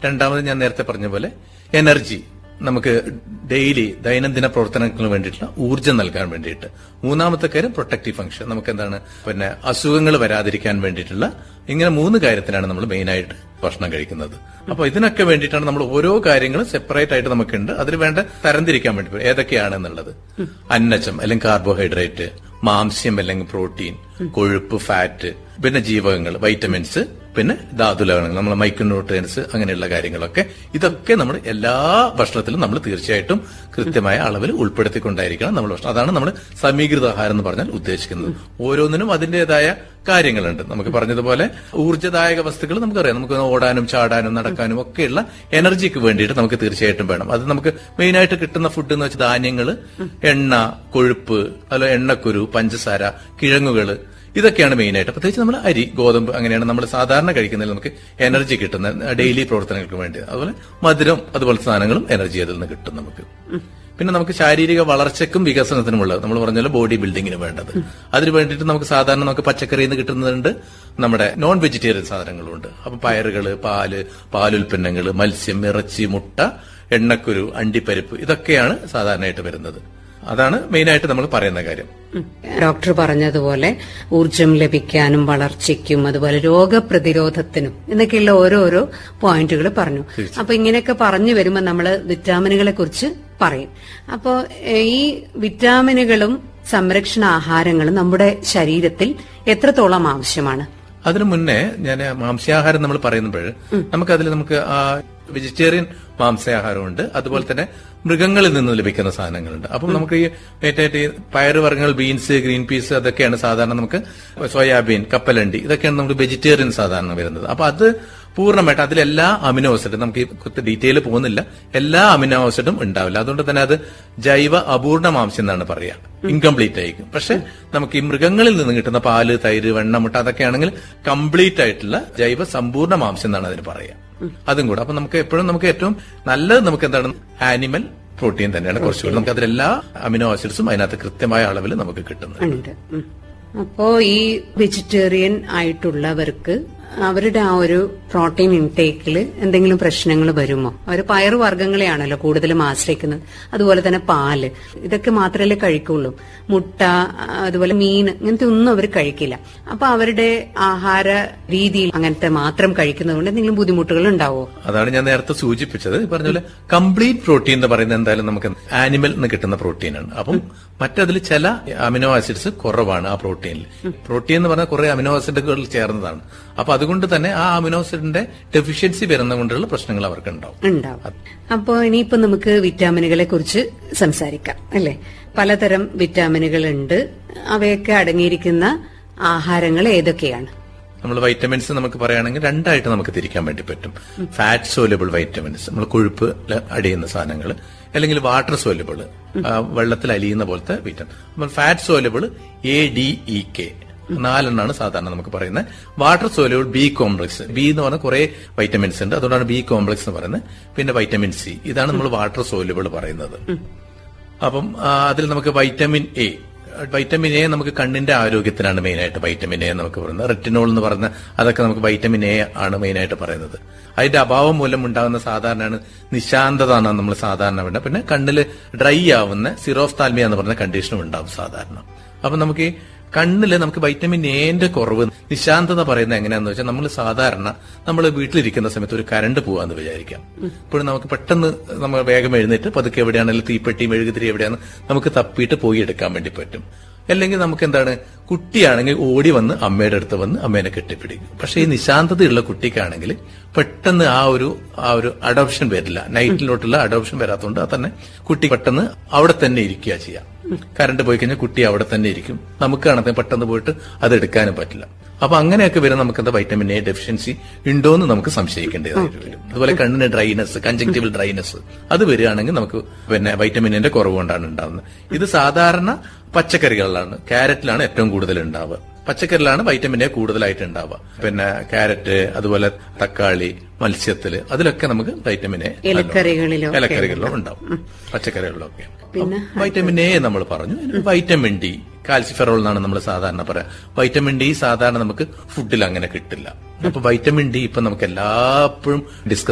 രണ്ടാമത് ഞാൻ നേരത്തെ പറഞ്ഞ പോലെ എനർജി നമുക്ക് ഡെയിലി ദൈനംദിന പ്രവർത്തനങ്ങൾക്ക് വേണ്ടിയിട്ടുള്ള ഊർജ്ജം നൽകാൻ വേണ്ടിയിട്ട് മൂന്നാമത്തെ കാര്യം പ്രൊട്ടക്റ്റീവ് ഫംഗ്ഷൻ നമുക്ക് എന്താണ് പിന്നെ അസുഖങ്ങൾ വരാതിരിക്കാൻ വേണ്ടിയിട്ടുള്ള ഇങ്ങനെ മൂന്ന് കാര്യത്തിനാണ് നമ്മൾ മെയിനായിട്ട് ഭക്ഷണം കഴിക്കുന്നത് അപ്പൊ ഇതിനൊക്കെ വേണ്ടിയിട്ടാണ് നമ്മൾ ഓരോ കാര്യങ്ങളും സെപ്പറേറ്റ് ആയിട്ട് നമുക്കുണ്ട് അതിൽ വേണ്ട തരംതിരിക്കാൻ വേണ്ടി ഏതൊക്കെയാണെന്നുള്ളത് അന്നജം അല്ലെങ്കിൽ കാർബോഹൈഡ്രേറ്റ് മാംസ്യം അല്ലെങ്കിൽ പ്രോട്ടീൻ കൊഴുപ്പ് ഫാറ്റ് പിന്നെ ജീവകങ്ങൾ വൈറ്റമിൻസ് പിന്നെ ധാതുലവണങ്ങൾ നമ്മൾ മൈക്രോന്യൂട്രിയൻസ് അങ്ങനെയുള്ള കാര്യങ്ങളൊക്കെ ഇതൊക്കെ നമ്മൾ എല്ലാ ഭക്ഷണത്തിലും നമ്മൾ തീർച്ചയായിട്ടും കൃത്യമായ അളവിൽ ഉൾപ്പെടുത്തിക്കൊണ്ടായിരിക്കണം നമ്മൾ ഭക്ഷണം അതാണ് നമ്മൾ സമീകൃത ആഹാരം എന്ന് പറഞ്ഞാൽ ഉദ്ദേശിക്കുന്നത് ഓരോന്നിനും അതിന്റേതായ കാര്യങ്ങളുണ്ട് നമുക്ക് പറഞ്ഞതുപോലെ ഊർജ്ജദായക വസ്തുക്കൾ നമുക്കറിയാം നമുക്ക് ഓടാനും ചാടാനും നടക്കാനും ഒക്കെയുള്ള എനർജിക്ക് വേണ്ടിയിട്ട് നമുക്ക് തീർച്ചയായിട്ടും വേണം അത് നമുക്ക് മെയിനായിട്ട് കിട്ടുന്ന ഫുഡ് എന്ന് വെച്ചാൽ ധാന്യങ്ങൾ എണ്ണ കൊഴുപ്പ് അതുപോലെ എണ്ണക്കുരു പഞ്ചസാര കിഴങ്ങുകള് ഇതൊക്കെയാണ് മെയിനായിട്ട് പ്രത്യേകിച്ച് നമ്മൾ അരി ഗോതമ്പ് അങ്ങനെയാണ് നമ്മൾ സാധാരണ കഴിക്കുന്നതിൽ നമുക്ക് എനർജി കിട്ടുന്ന ഡെയിലി പ്രവർത്തനങ്ങൾക്ക് വേണ്ടി അതുപോലെ മധുരം അതുപോലത്തെ സാധനങ്ങളും എനർജി അതിൽ നിന്ന് കിട്ടും നമുക്ക് പിന്നെ നമുക്ക് ശാരീരിക വളർച്ചയ്ക്കും വികസനത്തിനുമുള്ളത് നമ്മൾ പറഞ്ഞ ബോഡി ബിൽഡിങ്ങിന് വേണ്ടത് അതിന് വേണ്ടിയിട്ട് നമുക്ക് സാധാരണ നമുക്ക് പച്ചക്കറിയിൽ നിന്ന് കിട്ടുന്നുണ്ട് നമ്മുടെ നോൺ വെജിറ്റേറിയൻ സാധനങ്ങളുണ്ട് അപ്പൊ പയറുകള് പാല് പാലുൽപ്പന്നങ്ങൾ മത്സ്യം ഇറച്ചി മുട്ട എണ്ണക്കുരു അണ്ടിപ്പരിപ്പ് ഇതൊക്കെയാണ് സാധാരണയായിട്ട് വരുന്നത് അതാണ് മെയിനായിട്ട് നമ്മൾ പറയുന്ന കാര്യം ഡോക്ടർ പറഞ്ഞതുപോലെ ഊർജം ലഭിക്കാനും വളർച്ചയ്ക്കും അതുപോലെ രോഗപ്രതിരോധത്തിനും എന്നൊക്കെയുള്ള ഓരോരോ പോയിന്റുകൾ പറഞ്ഞു അപ്പൊ ഇങ്ങനെയൊക്കെ പറഞ്ഞു വരുമ്പോൾ നമ്മൾ വിറ്റാമിനുകളെ കുറിച്ച് പറയും അപ്പോ ഏഹ്, ഈ വിറ്റാമിനുകളും സംരക്ഷണ ആഹാരങ്ങളും നമ്മുടെ ശരീരത്തിൽ എത്രത്തോളം ആവശ്യമാണ് അതിനു മുന്നേ ഞാൻ മാംസ്യാഹാരം നമ്മൾ പറയുമ്പോൾ നമുക്കതിൽ നമുക്ക് ആ വെജിറ്റേറിയൻ മാംസാഹാരമുണ്ട് അതുപോലെ തന്നെ മൃഗങ്ങളിൽ നിന്ന് ലഭിക്കുന്ന സാധനങ്ങളുണ്ട് അപ്പം നമുക്ക് ഈ ഏറ്റവും ഈ പയറുവർഗ്ഗങ്ങൾ ബീൻസ് ഗ്രീൻ പീസ് അതൊക്കെയാണ് സാധാരണ നമുക്ക് സോയാബീൻ കപ്പലണ്ടി ഇതൊക്കെയാണ് നമുക്ക് വെജിറ്റേറിയൻ സാധാരണ വരുന്നത് അപ്പൊ അത് പൂർണ്ണമായിട്ട് അതിലെല്ലാ അമിനോ ആസിഡും നമുക്ക് ഈ ഡീറ്റെയിൽ പോകുന്നില്ല എല്ലാ അമിനോ ആസിഡും ഉണ്ടാവില്ല അതുകൊണ്ട് തന്നെ അത് ജൈവ അപൂർണ മാംസം എന്നാണ് പറയുക ഇൻകംപ്ലീറ്റ് ആയിരിക്കും പക്ഷെ നമുക്ക് ഈ മൃഗങ്ങളിൽ നിന്ന് കിട്ടുന്ന പാല് തൈര് വെണ്ണ മുട്ട അതൊക്കെ ആണെങ്കിൽ കംപ്ലീറ്റ് ആയിട്ടുള്ള ജൈവ സമ്പൂർണ്ണ മാംസം എന്നാണ് അതിന് പറയുക അതും കൂടെ അപ്പൊ നമുക്ക് എപ്പോഴും നമുക്ക് ഏറ്റവും നല്ലത് നമുക്ക് എന്താണ് ആനിമൽ പ്രോട്ടീൻ തന്നെയാണ് കുറച്ചുകൂടി നമുക്ക് അതിലെല്ലാ അമിനോ ആസിഡ്സും അതിനകത്ത് കൃത്യമായ അളവിൽ നമുക്ക് കിട്ടുന്നത് ഉണ്ട് ഉം. അപ്പോ ഈ വെജിറ്റേറിയൻ ആയിട്ടുള്ളവർക്ക് അവരുടെ ആ ഒരു പ്രോട്ടീൻ ഇൻടേക്കിൽ എന്തെങ്കിലും പ്രശ്നങ്ങൾ വരുമോ അവർ പയറുവർഗ്ഗങ്ങളെയാണല്ലോ കൂടുതലും ആശ്രയിക്കുന്നത് അതുപോലെ തന്നെ പാല് ഇതൊക്കെ മാത്രമല്ലേ കഴിക്കുള്ളൂ മുട്ട അതുപോലെ മീൻ ഇങ്ങനത്തെ ഒന്നും അവർ കഴിക്കില്ല അപ്പൊ അവരുടെ ആഹാര രീതിയിൽ അങ്ങനത്തെ മാത്രം കഴിക്കുന്നതുകൊണ്ട് എന്തെങ്കിലും ബുദ്ധിമുട്ടുകൾ ഉണ്ടാവോ അതാണ് ഞാൻ നേരത്തെ സൂചിപ്പിച്ചത് ഈ പറഞ്ഞ പോലെ കംപ്ലീറ്റ് പ്രോട്ടീൻ എന്ന് പറയുന്നത് എന്തായാലും നമുക്ക് ആനിമൽ നിന്ന് കിട്ടുന്ന പ്രോട്ടീനാണ് അപ്പം മറ്റതിൽ ചില അമിനോ ആസിഡ്സ് കുറവാണ് ആ പ്രോട്ടീനിൽ പ്രോട്ടീൻ എന്ന് പറഞ്ഞാൽ കുറെ അമിനോ ആസിഡുകൾ ചേർന്നതാണ് അപ്പൊ അതുകൊണ്ട് തന്നെ ആ അമിനോ ആസിഡിന്റെ ഡെഫിഷ്യൻസി വരുന്ന കൊണ്ടുള്ള പ്രശ്നങ്ങൾ അവർക്ക് ഉണ്ടാവും ഉണ്ടാവും അപ്പോ ഇനിയിപ്പോ നമുക്ക് വിറ്റാമിനുകളെ കുറിച്ച് സംസാരിക്കാം അല്ലെ പലതരം വിറ്റാമിനുകൾ ഉണ്ട് അവയൊക്കെ അടങ്ങിയിരിക്കുന്ന ആഹാരങ്ങൾ ഏതൊക്കെയാണ് നമ്മൾ വൈറ്റമിൻസ് നമുക്ക് പറയുകയാണെങ്കിൽ രണ്ടായിട്ട് നമുക്ക് തിരിക്കാൻ വേണ്ടി പറ്റും ഫാറ്റ് സോലബിൾ വൈറ്റമിൻസ് നമ്മൾ കൊഴുപ്പ് ല- അടിയുന്ന സാധനങ്ങൾ അല്ലെങ്കിൽ വാട്ടർ സോലബിൾ വെള്ളത്തിൽ അലിയുന്ന പോലത്തെ വിറ്റമിൻ അപ്പോൾ fat soluble A D E K നാലെണ്ണാണ് സാധാരണ നമുക്ക് പറയുന്നത് water soluble B complex B എന്ന് പറഞ്ഞ കുറെ വൈറ്റമിൻസ് ഉണ്ട് അതുകൊണ്ടാണ് ബി കോംപ്ലക്സ് എന്ന് പറയുന്നത് പിന്നെ വൈറ്റമിൻ സി ഇതാണ് നമ്മൾ വാട്ടർ സോലബിൾ പറയുന്നത് അപ്പം ആ, അതിൽ നമുക്ക് വൈറ്റമിൻ എ വൈറ്റമിൻ എ നമുക്ക് കണ്ണിന്റെ ആരോഗ്യത്തിനാണ് മെയിൻ ആയിട്ട് വൈറ്റമിൻ എ നമുക്ക് പറയുന്നത് റെറ്റിനോൾ എന്ന് പറയുന്ന അതൊക്കെ നമുക്ക് വൈറ്റമിൻ എ ആണ് മെയിൻ ആയിട്ട് പറയുന്നത് അതിന്റെ അഭാവം മൂലം ഉണ്ടാകുന്ന സാധാരണയാണ് നിശാന്തത എന്നാണ് നമ്മൾ സാധാരണ വേണ്ടത് പിന്നെ കണ്ണിൽ ഡ്രൈ ആവുന്ന സിറോഫ്താൽമിയ എന്ന് പറയുന്ന കണ്ടീഷനും ഉണ്ടാവും സാധാരണ അപ്പൊ നമുക്ക് ഈ കണ്ണില് നമുക്ക് വൈറ്റമിൻ എന്റെ കുറവ് നിശാന്തത പറയുന്നത് എങ്ങനെയാന്ന് വെച്ചാൽ നമ്മൾ സാധാരണ നമ്മൾ വീട്ടിലിരിക്കുന്ന സമയത്ത് ഒരു കറണ്ട് പോവാന്ന് വിചാരിക്കാം ഇപ്പോഴും നമുക്ക് പെട്ടെന്ന് നമ്മൾ വേഗം എഴുന്നേറ്റ് പതുക്കെ എവിടെയാണെങ്കിലും തീപ്പെട്ടി മെഴുകുതിരി എവിടെയാണ് നമുക്ക് തപ്പിയിട്ട് പോയി എടുക്കാൻ വേണ്ടി പറ്റും അല്ലെങ്കിൽ നമുക്ക് എന്താണ് കുട്ടിയാണെങ്കിൽ ഓടി വന്ന് അമ്മയുടെ അടുത്ത് വന്ന് അമ്മേനെ കെട്ടിപ്പിടിക്കും പക്ഷെ ഈ നിശാന്തതയുള്ള കുട്ടിക്കാണെങ്കിൽ പെട്ടെന്ന് ആ ഒരു ആ ഒരു അഡോപ്ഷൻ വരില്ല നൈറ്റിലോട്ടുള്ള അഡോപ്ഷൻ വരാത്തതുകൊണ്ട് അത് തന്നെ കുട്ടി പെട്ടെന്ന് അവിടെ തന്നെ ഇരിക്കുക ചെയ്യാം കറണ്ട് പോയി കഴിഞ്ഞാൽ കുട്ടി അവിടെ തന്നെ ഇരിക്കും നമുക്കാണെങ്കിൽ പെട്ടെന്ന് പോയിട്ട് അത് എടുക്കാനും പറ്റില്ല അപ്പൊ അങ്ങനെയൊക്കെ വരും നമുക്ക് എന്താ വൈറ്റമിൻ എ ഡെഫിഷ്യൻസി ഉണ്ടോന്ന് നമുക്ക് സംശയിക്കേണ്ടതായിട്ട് വരും അതുപോലെ കണ്ണിന് ഡ്രൈനസ് കഞ്ചക്റ്റീവൽ ഡ്രൈനസ് അത് വരികയാണെങ്കിൽ നമുക്ക് പിന്നെ വൈറ്റമിനിന്റെ കുറവ് കൊണ്ടാണ് ഉണ്ടാവുന്നത് ഇത് സാധാരണ പച്ചക്കറികളിലാണ് ക്യാരറ്റിലാണ് ഏറ്റവും കൂടുതൽ ഉണ്ടാവുക പച്ചക്കറിയിലാണ് വൈറ്റമിൻ എ കൂടുതലായിട്ട് ഉണ്ടാവുക പിന്നെ ക്യാരറ്റ് അതുപോലെ തക്കാളി മത്സ്യത്തില് അതിലൊക്കെ നമുക്ക് വൈറ്റമിൻ എ ഇലക്കറികളിലോ ഒക്കെ ഇലക്കറികളിലോ ഉണ്ടാവും പച്ചക്കറികളിലൊക്കെ പിന്നെ വൈറ്റമിൻ എ നമ്മൾ പറഞ്ഞു ഇനി വൈറ്റമിൻ ഡി കാൽസിഫെറോൾ എന്നാണ് നമ്മൾ സാധാരണ പറയാം വൈറ്റമിൻ ഡി സാധാരണ നമുക്ക് ഫുഡിൽ അങ്ങനെ കിട്ടില്ല അപ്പൊ വൈറ്റമിൻ ഡി ഇപ്പൊ നമുക്ക് എല്ലാപ്പോഴും ഡിസ്കസ്